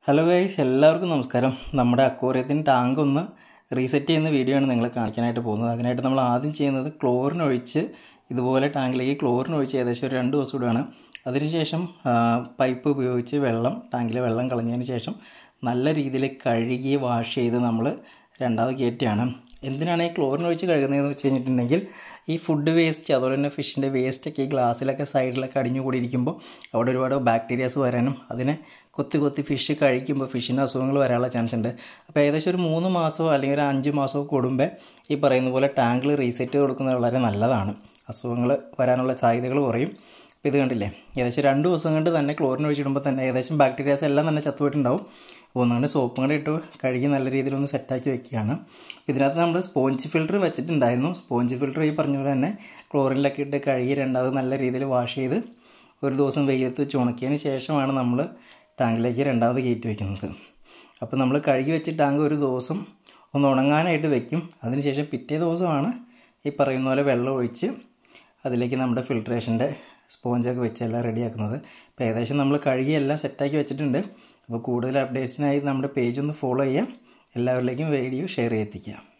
hello guys എല്ലാവർക്കും നമസ്കാരം നമ്മുടെ അക്വേറിയത്തിൻ്റെ ടാങ്ക് ഒന്ന് റീസെറ്റ് ചെയ്യുന്ന വീഡിയോ ആണ് നിങ്ങളെ കാണിക്കാനായിട്ട് പോകുന്നത് അതിനായിട്ട് നമ്മൾ ആദ്യം ചെയ്യുന്നത് ക്ലോറിൻ ഒഴിച്ച് ഇതുപോലെ ടാങ്കിലേക്ക് ക്ലോറിൻ ഒഴിച്ച് ഏകദേശം ഒരു രണ്ട് ദിവസം ഇടുകയാണ് അതിനുശേഷം ആ, പൈപ്പ് ഉപയോഗിച്ച് വെള്ളം ടാങ്കിലെ വെള്ളം കളഞ്ഞതിന് ശേഷം നല്ല രീതിയിൽ കഴുകി വാഷ് ചെയ്ത് നമ്മൾ രണ്ടാമത് കയറ്റുകയാണ് എന്തിനാണ് ഈ ക്ലോറിൻ ഒഴിച്ച് കഴുകുന്നതെന്ന് വെച്ച് കഴിഞ്ഞിട്ടുണ്ടെങ്കിൽ ഈ ഫുഡ് വേസ്റ്റ് അതുപോലെ തന്നെ ഫിഷിൻ്റെ വേസ്റ്റൊക്കെ ഈ ഗ്ലാസ്സിലൊക്കെ സൈഡിലൊക്കെ അടിഞ്ഞു ഇരിക്കുമ്പോൾ അവിടെ ഒരുപാട് ബാക്ടീരിയാസ് വരാനും അതിനെ കൊത്തി കൊത്തി ഫിഷ് കഴിക്കുമ്പോൾ ഫിഷിന് അസുഖങ്ങൾ വരാനുള്ള ചാൻസ് ഉണ്ട് അപ്പോൾ ഏകദേശം ഒരു മൂന്ന് മാസമോ അല്ലെങ്കിൽ ഒരു അഞ്ച് മാസമോ കൂടുമ്പോൾ ഈ പറയുന്ന പോലെ ടാങ്കിൽ റീസെറ്റ് കൊടുക്കുന്നത് വളരെ നല്ലതാണ് അസുഖങ്ങൾ വരാനുള്ള സാധ്യതകൾ കുറയും അപ്പോൾ ഇത് കണ്ടില്ലേ ഏകദേശം രണ്ട് ദിവസം കൊണ്ട് തന്നെ ക്ലോറിൻ ഒഴിച്ചിടുമ്പോൾ തന്നെ ഏകദേശം ബാക്ടീരിയാസ് എല്ലാം തന്നെ ചത്തുപോയിട്ടുണ്ടാവും അപ്പോൾ ഒന്നുകൊണ്ട് സോപ്പും കൂടെ ഇട്ട് കഴുകി നല്ല രീതിയിൽ ഒന്ന് സെറ്റാക്കി വെക്കുകയാണ് ഇതിനകത്ത് നമ്മൾ സ്പോഞ്ച് ഫിൽറ്റർ വെച്ചിട്ടുണ്ടായിരുന്നു സ്പോഞ്ച് ഫിൽറ്റർ ഈ പറഞ്ഞ പോലെ തന്നെ ക്ലോറിനിലൊക്കെ ഇട്ട് കഴുകി രണ്ടാമത് നല്ല രീതിയിൽ വാഷ് ചെയ്ത് ഒരു ദിവസം വെയിലത്ത് വെച്ച് ഉണക്കിയതിന് ശേഷമാണ് നമ്മൾ ടാങ്കിലേക്ക് രണ്ടാമത് കയറ്റി വെക്കുന്നത് അപ്പോൾ നമ്മൾ കഴുകി വെച്ച് ടാങ്ക് ഒരു ദിവസം ഒന്ന് ഉണങ്ങാനായിട്ട് വെക്കും അതിനുശേഷം പിറ്റേ ദിവസമാണ് ഈ പറയുന്ന പോലെ വെള്ളം ഒഴിച്ച് അതിലേക്ക് നമ്മുടെ ഫിൽട്രേഷൻ്റെ സ്പോഞ്ചൊക്കെ വെച്ച് എല്ലാം റെഡിയാക്കുന്നത് അപ്പോൾ ഏകദേശം നമ്മൾ കഴുകി എല്ലാം സെറ്റാക്കി വെച്ചിട്ടുണ്ട് അപ്പോൾ കൂടുതൽ അപ്ഡേറ്റ്സിനായി നമ്മുടെ പേജ് ഒന്ന് ഫോളോ ചെയ്യാം എല്ലാവരിലേക്കും വീഡിയോ ഷെയർ ചെയ്തെത്തിക്കാം